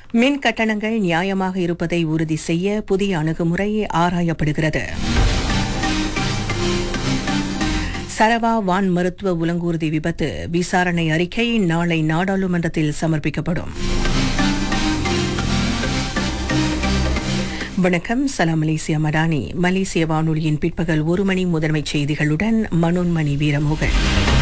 மின் கட்டணங்கள் நியாயமாக இருப்பதை உறுதி செய்ய புதிய அணுகுமுறை ஆராயப்படுகிறது சரவா வான் மருத்துவ உலங்கூர்தி விபத்து விசாரணை அறிக்கை நாளை நாடாளுமன்றத்தில் சமர்ப்பிக்கப்படும் வணக்கம் சலாம் மலேசியா மடானி மலேசிய வானொலியின் பிற்பகல் ஒரு மணி முதன்மைச் செய்திகளுடன் மனோன்மணி வீரமோகன்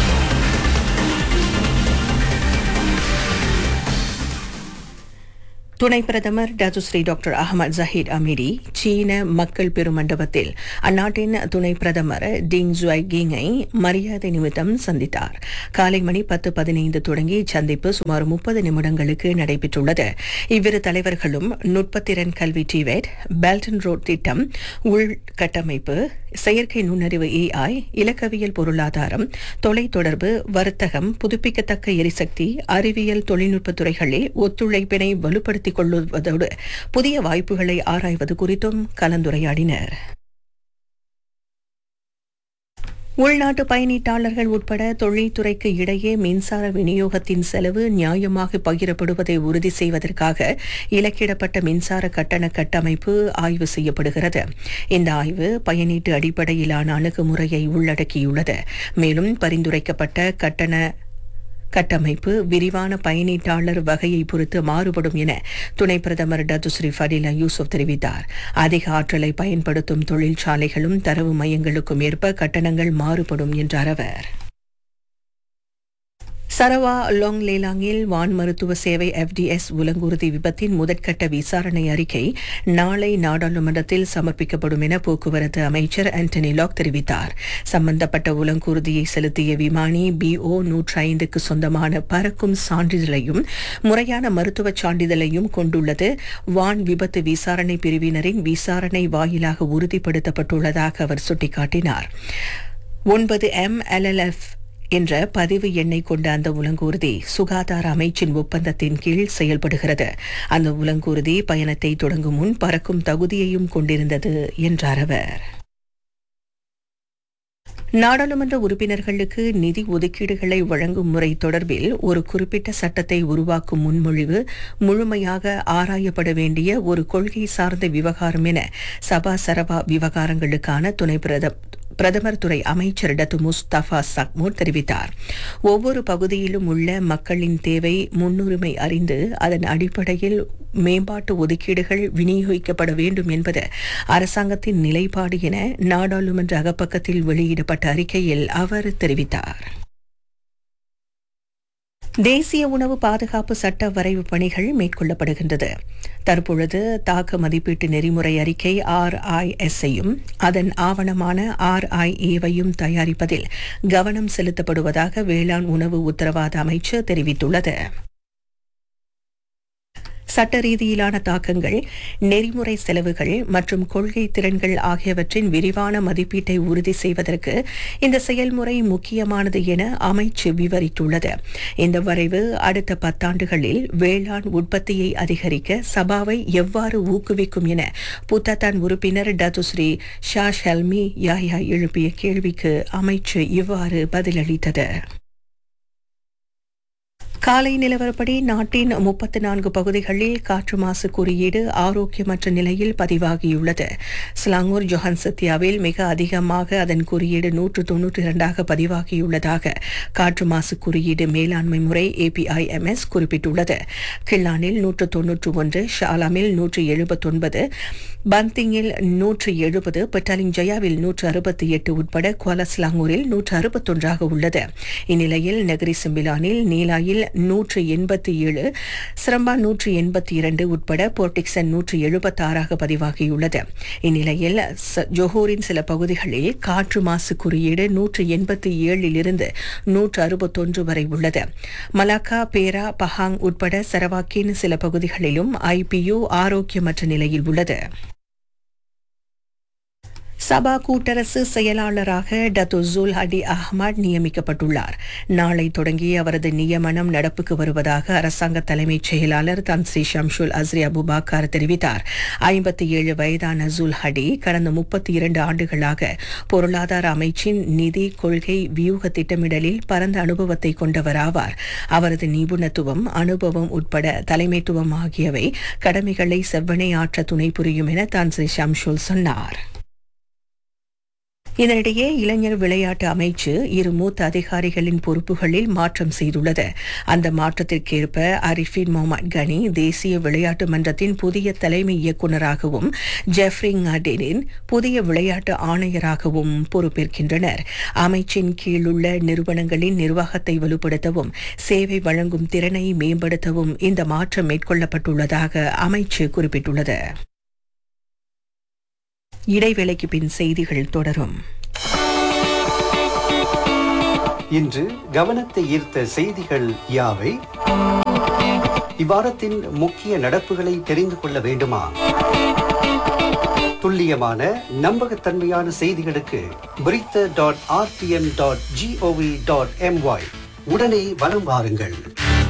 துணை பிரதமர் Datuk Seri doctor Ahmad Zahid Hamidi சீன மக்கள் பெருமண்டபத்தில் அந்நாட்டின் துணை பிரதமர் டிங் ஜுவை கிங்கை மரியாதை நிமித்தம் சந்தித்தார் காலை மணி பத்து பதினைந்து தொடங்கி இச்சந்திப்பு சுமார் முப்பது நிமிடங்களுக்கு நடைபெற்றுள்ளது இவ்விரு தலைவர்களும் நுட்பத்திறன் கல்வி டிவேட் பெல்டன் ரோட் திட்டம் உள்கட்டமைப்பு செயற்கை நுண்ணறிவு ஏஐ இலக்கவியல் பொருளாதாரம் தொலைத்தொடர்பு வர்த்தகம் புதுப்பிக்கத்தக்க எரிசக்தி அறிவியல் தொழில்நுட்ப துறைகளில் ஒத்துழைப்பினை வலுப்படுத்திக் கொள்வதோடு புதிய வாய்ப்புகளை ஆராய்வது குறித்தும் கலந்துரையாடினர் உள்நாட்டு பயணீட்டாளர்கள் உட்பட தொழில்துறைக்கு இடையே மின்சார விநியோகத்தின் செலவு நியாயமாக பகிரப்படுவதை உறுதி செய்வதற்காக இலக்கிடப்பட்ட மின்சார கட்டண கட்டமைப்பு ஆய்வு செய்யப்படுகிறது இந்த ஆய்வு பயனீட்டு அடிப்படையிலான அணுகுமுறையை உள்ளடக்கியுள்ளது மேலும் பரிந்துரைக்கப்பட்ட கட்டண கட்டமைப்பு விரிவான பயனீட்டாளர் வகையை பொறுத்து மாறுபடும் என துணை பிரதமர் டத்துஸ்ரீ ஃபடிலா யூசுப் தெரிவித்தார் அதிக ஆற்றலை பயன்படுத்தும் தொழிற்சாலைகளும் தரவு மையங்களுக்கும் ஏற்ப கட்டணங்கள் மாறுபடும் என்றார் அவர் சரவா லாங் லேலாங்கில் வான் மருத்துவ சேவை எஃப்டிஎஸ் உலங்குருதி விபத்தின் முதற்கட்ட விசாரணை அறிக்கை நாளை நாடாளுமன்றத்தில் சமர்ப்பிக்கப்படும் என போக்குவரத்து அமைச்சர் ஆண்டனி லாக் தெரிவித்தார் சம்பந்தப்பட்ட உலங்குருதியை செலுத்திய விமானி பிஓ நூற்றி ஐந்துக்கு சொந்தமான பறக்கும் சான்றிதழையும் முறையான மருத்துவ சான்றிதழையும் கொண்டுள்ளது வான் விபத்து விசாரணை பிரிவினரின் விசாரணை வாயிலாக உறுதிப்படுத்தப்பட்டுள்ளதாக அவர் சுட்டிக்காட்டினார் ஒன்பது எம் எல்எல்எஃப் என்ற பதிவு எண்ணை கொண்ட அந்த உலங்கூர்தி சுகாதார அமைச்சின் ஒப்பந்தத்தின் கீழ் செயல்படுகிறது அந்த உலங்கூர்தி பயணத்தை தொடங்கும் முன் பறக்கும் தகுதியையும் கொண்டிருந்தது என்றார் அவர் நாடாளுமன்ற உறுப்பினர்களுக்கு நிதி ஒதுக்கீடுகளை வழங்கும் முறை தொடர்பில் ஒரு குறிப்பிட்ட சட்டத்தை உருவாக்கும் முன்மொழிவு முழுமையாக ஆராயப்பட வேண்டிய ஒரு கொள்கை சார்ந்த விவகாரம் என சபா சரபா விவகாரங்களுக்கான துணை பிரதமர் துறை அமைச்சர் டத்து முஸ்தபா சக்மூர் தெரிவித்தார் ஒவ்வொரு பகுதியிலும் உள்ள மக்களின் தேவை முன்னுரிமை அறிந்து அதன் அடிப்படையில் மேம்பாட்டு ஒதுக்கீடுகள் விநியோகிக்கப்பட வேண்டும் என்பது அரசாங்கத்தின் நிலைப்பாடு என நாடாளுமன்ற அகப்பக்கத்தில் வெளியிடப்பட்ட அறிக்கையில் அவர் தெரிவித்தார் தேசிய உணவு பாதுகாப்பு சட்ட வரைவு பணிகள் மேற்கொள்ளப்படுகின்றது தற்பொழுது தாக்க மதிப்பீட்டு நெறிமுறை அறிக்கை ஆர்ஐஎஸ்ஐயும் அதன் ஆவணமான ஆர்ஐஏவையும் தயாரிப்பதில் கவனம் செலுத்தப்படுவதாக வேளாண் உணவு உத்தரவாத அமைச்சு தெரிவித்துள்ளது சட்ட ரீதியிலான தாக்கங்கள் நெறிமுறை செலவுகள் மற்றும் கொள்கை திறன்கள் ஆகியவற்றின் விரிவான மதிப்பீட்டை உறுதி செய்வதற்கு இந்த செயல்முறை முக்கியமானது என அமைச்சு விவரித்துள்ளது இந்த வரைவு அடுத்த பத்தாண்டுகளில் வேளாண் உற்பத்தியை அதிகரிக்க சபாவை எவ்வாறு ஊக்குவிக்கும் என புத்தத்தான் உறுப்பினர் டத்துஸ்ரீ ஷா ஷல்மி யாயா எழுப்பிய கேள்விக்கு அமைச்சு இவ்வாறு பதிலளித்தது காலை நிலவரப்படி நாட்டின் முப்பத்தி நான்கு பகுதிகளில் காற்று மாசு குறியீடு ஆரோக்கியமற்ற நிலையில் பதிவாகியுள்ளது ஸ்லாங்கூர் ஜொஹன் சத்யாவில் மிக அதிகமாக அதன் குறியீடு நூற்று தொன்னூற்றி இரண்டாக பதிவாகியுள்ளதாக காற்று மாசு குறியீடு மேலாண்மை முறை ஏபிஐஎம்எஸ் குறிப்பிட்டுள்ளது கிள்ளானில் நூற்று தொன்னூற்று ஒன்று ஷாலாமில் நூற்று எழுபத்தொன்பது பந்திங்கில் நூற்று எழுபது பெட்டாலிங் ஜயாவில் நூற்று அறுபத்தி எட்டு உட்பட குவாலஸ்லாங்கூரில் நூற்று அறுபத்தொன்றாக உள்ளது இந்நிலையில் நகரி சிம்பிலானில் நீலாயில் நூற்று எண்பத்தி ஏழு சிரம்பா நூற்று எண்பத்தி இரண்டு உட்பட போர்டிக்சன் நூற்று எழுபத்தாறாக பதிவாகியுள்ளது இந்நிலையில் ஜோஹூரின் சில பகுதிகளில் காற்று மாசு குறியீடு நூற்று எண்பத்தி ஏழிலிருந்து நூற்று அறுபத்தொன்று வரை உள்ளது மலாக்கா பேரா பஹாங் உட்பட சரவாக்கின் சில பகுதிகளிலும் ஐபியு ஆரோக்கியமற்ற நிலையில் உள்ளது சபா கூட்டரசு செயலாளராக டத்துசுல் ஹடி அஹ்மத் நியமிக்கப்பட்டுள்ளார் நாளை தொடங்கி அவரது நியமனம் நடப்புக்கு வருவதாக அரசாங்க தலைமைச் செயலாளர் தன்சி ஷம்ஷுல் அஸ்ரி அபுபாக்கர் தெரிவித்தார் ஐம்பத்தி ஏழு வயதான ஜுல் ஹடி கடந்த முப்பத்தி இரண்டு ஆண்டுகளாக பொருளாதார அமைச்சின் நிதி கொள்கை வியூக திட்டமிடலில் பரந்த அனுபவத்தை கொண்டவர் ஆவார் அவரது நிபுணத்துவம் அனுபவம் உட்பட தலைமைத்துவம் ஆகியவை கடமைகளை செவ்வனை ஆற்ற துணை புரியும் என தன்சி ஷம்ஷுல் சொன்னார் இதனிடையே இளைஞர் விளையாட்டு அமைச்சு இரு மூத்த அதிகாரிகளின் பொறுப்புகளில் மாற்றம் செய்துள்ளது அந்த மாற்றத்திற்கேற்ப அரிஃபின் முகமது கனி தேசிய விளையாட்டு மன்றத்தின் புதிய தலைமை இயக்குநராகவும் ஜெஃப்ரிங் அடேனின் புதிய விளையாட்டு ஆணையராகவும் பொறுப்பேற்கின்றனர் அமைச்சின் கீழுள்ள நிறுவனங்களின் நிர்வாகத்தை வலுப்படுத்தவும் சேவை வழங்கும் திறனை மேம்படுத்தவும் இந்த மாற்றம் மேற்கொள்ளப்பட்டுள்ளதாக அமைச்சு குறிப்பிட்டுள்ளது இடைவேளைக்கு பின் செய்திகள் தொடரும் இன்று கவனத்தை ஈர்த்த செய்திகள் யாவை இவ்வாரத்தின் முக்கிய நடப்புகளை தெரிந்து கொள்ள வேண்டுமா துல்லியமான நம்பகத்தன்மையான செய்திகளுக்கு Berita dot RTM dot gov dot MY உடனே வலம் வாருங்கள்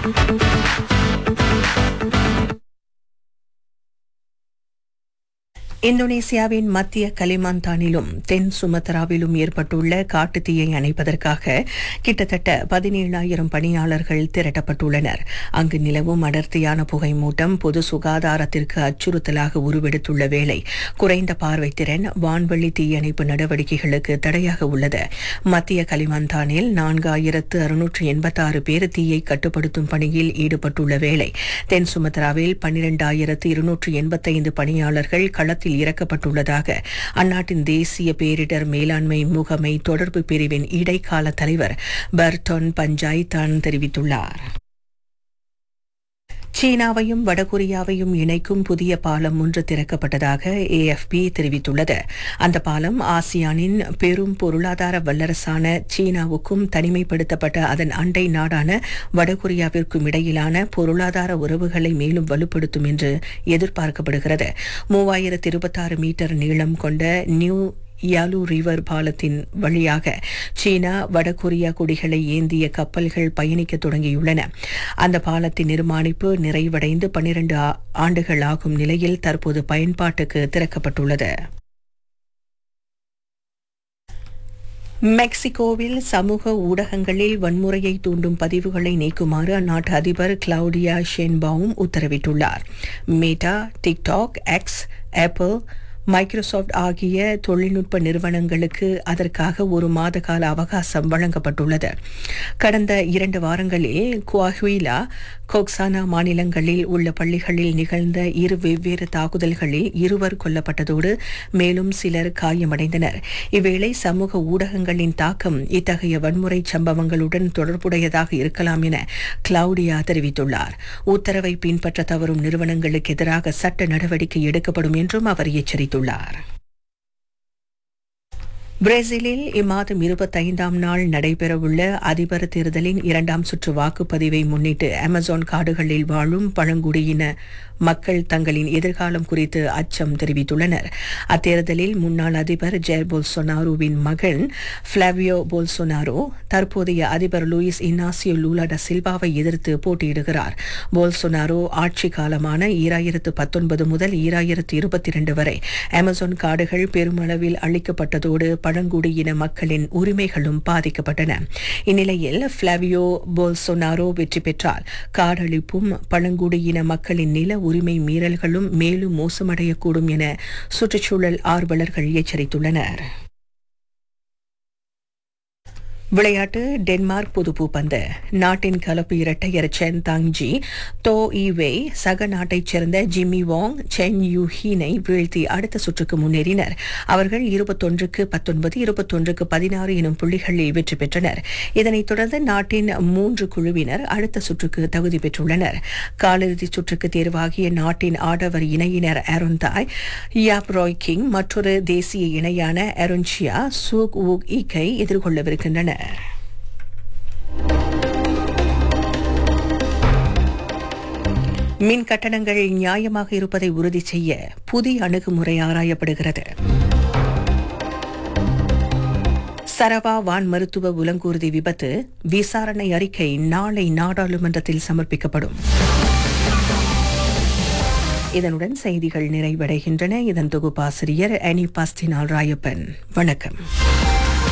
இந்தோனேசியாவின் மத்திய கலிமாந்தானிலும் தென் சுமத்ராவிலும் ஏற்பட்டுள்ள காட்டுத்தீயை அணைப்பதற்காக கிட்டத்தட்ட பதினேழாயிரம் பணியாளர்கள் திரட்டப்பட்டுள்ளனர் அங்கு நிலவும் அடர்த்தியான புகை மூட்டம் பொது சுகாதாரத்திற்கு அச்சுறுத்தலாக உருவெடுத்துள்ள வேளை குறைந்த பார்வைத்திறன் வான்வெளி தீயணைப்பு நடவடிக்கைகளுக்கு தடையாக உள்ளது மத்திய கலிமாந்தானில் நான்காயிரத்து அறுநூற்று எண்பத்தாறு பேர் தீயை கட்டுப்படுத்தும் பணியில் ஈடுபட்டுள்ள வேளை தென் சுமத்ராவில் பன்னிரண்டாயிரத்து இருநூற்று எண்பத்தைந்து பணியாளர்கள் களத்தில் களத்தில் இறக்கப்பட்டுள்ளதாக அந்நாட்டின் தேசிய பேரிடர் மேலாண்மை முகமை தொடர்பு பிரிவின் இடைக்கால தலைவர் பர்டொன் பஞ்சாய் தான் தெரிவித்துள்ளார் சீனாவையும் வடகொரியாவையும் இணைக்கும் புதிய பாலம் ஒன்று திறக்கப்பட்டதாக ஏஎஃப்பி தெரிவித்துள்ளது அந்த பாலம் ஆசியானின் பெரும் பொருளாதார வல்லரசான சீனாவுக்கும் தனிமைப்படுத்தப்பட்ட அதன் அண்டை நாடான வடகொரியாவிற்கும் இடையிலான பொருளாதார உறவுகளை மேலும் வலுப்படுத்தும் என்று எதிர்பார்க்கப்படுகிறது மூவாயிரத்து இருபத்தாறு மீட்டர் நீளம் கொண்ட நியூ யாலு ரிவர் பாலத்தின் வழியாக சீனா வடகொரியா கொடிகளை ஏந்திய கப்பல்கள் பயணிக்க தொடங்கியுள்ளன அந்த பாலத்தின் நிர்மாணிப்பு நிறைவடைந்து பன்னிரண்டு ஆண்டுகள் ஆகும் நிலையில் தற்போது பயன்பாட்டுக்கு திறக்கப்பட்டுள்ளது மெக்சிகோவில் சமூக ஊடகங்களில் வன்முறையை தூண்டும் பதிவுகளை நீக்குமாறு அந்நாட்டு அதிபர் கிளவுடியா ஷென்பாவும் உத்தரவிட்டுள்ளார் Meta TikTok X Apple Microsoft ஆகிய தொழில்நுட்ப நிறுவனங்களுக்கு அதற்காக ஒரு மாத கால அவகாசம் வழங்கப்பட்டுள்ளது கடந்த இரண்டு வாரங்களில் குவாஹுயிலா கொக்சானா மாநிலங்களில் உள்ள பள்ளிகளில் நிகழ்ந்த இரு வெவ்வேறு தாக்குதல்களில் இருவர் கொல்லப்பட்டதோடு மேலும் சிலர் காயமடைந்தனர் இவ்வேளை சமூக ஊடகங்களின் தாக்கம் இத்தகைய வன்முறை சம்பவங்களுடன் தொடர்புடையதாக இருக்கலாம் என கிளவுடியா தெரிவித்துள்ளார் உத்தரவை பின்பற்ற தவறும் நிறுவனங்களுக்கு எதிராக சட்ட நடவடிக்கை எடுக்கப்படும் என்றும் அவர் எச்சரித்துள்ளார் தெரிவித்துள்ளார் பிரேசிலில் இம்மாதம் இருபத்தைந்தாம் நாள் நடைபெறவுள்ள அதிபர் தேர்தலின் இரண்டாம் சுற்று வாக்குப்பதிவை முன்னிட்டு அமேசான் காடுகளில் வாழும் பழங்குடியின மக்கள் தங்களின் எதிர்காலம் குறித்து அச்சம் தெரிவித்துள்ளனர் அத்தேர்தலில் முன்னாள் அதிபர் ஜேர் போல்சொனாரோவின் மகன் பிளாவியோ போல்சொனாரோ தற்போதைய அதிபர் லூயிஸ் இனாசியோ லூலா ட சில்வாவை எதிர்த்து போட்டியிடுகிறார் போல்சொனாரோ ஆட்சி காலமான ஈராயிரத்து பத்தொன்பது முதல் ஈராயிரத்து இருபத்தி இரண்டு வரை அமேசான் காடுகள் பெருமளவில் அளிக்கப்பட்டதோடு பழங்குடியின மக்களின் உரிமைகளும் பாதிக்கப்பட்டன இந்நிலையில் பிளாவியோ போல்சொனாரோ வெற்றி பெற்றால் காடழிப்பும் பழங்குடியின மக்களின் நில உரிமை மீறல்களும் மேலும் மோசமடையக்கூடும் என சுற்றுச்சூழல் ஆர்வலர்கள் எச்சரித்துள்ளனர் விளையாட்டு டென்மார்க் புதுப்பு பந்து நாட்டின் கலப்பு இரட்டையர் சென் தாங்ஜி தோ ஈவே சக நாட்டைச் சேர்ந்த ஜிம்மி வாங் சென் யூ ஹீனை வீழ்த்தி அடுத்த சுற்றுக்கு முன்னேறினர் அவர்கள் இருபத்தொன்றுக்கு பத்தொன்பது இருபத்தொன்றுக்கு பதினாறு எனும் புள்ளிகளில் வெற்றி பெற்றனர் இதனைத் தொடர்ந்து நாட்டின் மூன்று குழுவினர் அடுத்த சுற்றுக்கு தகுதி பெற்றுள்ளனர் காலிறுதிச் சுற்றுக்கு தேர்வாகிய நாட்டின் ஆடவர் இணையினர் அருந்தாய் யாப் ராய் கிங் மற்றொரு தேசிய இணையான அருன்ஷியா சூக் ஊக் ஈக்கை எதிர்கொள்ளவிருக்கின்றனர் மின் கட்டணங்கள் நியாயமாக இருப்பதை உறுதி செய்ய புதிய அணுகுமுறை ஆராயப்படுகிறது சரவா வான் மருத்துவ உலங்கூர்தி விபத்து விசாரணை அறிக்கை நாளை நாடாளுமன்றத்தில் சமர்ப்பிக்கப்படும் இதனுடன் செய்திகள் நிறைவடைகின்றன இதன் தொகுப்பாசிரியர் அனி பாஸ்டினால் ராயப்பன் வணக்கம்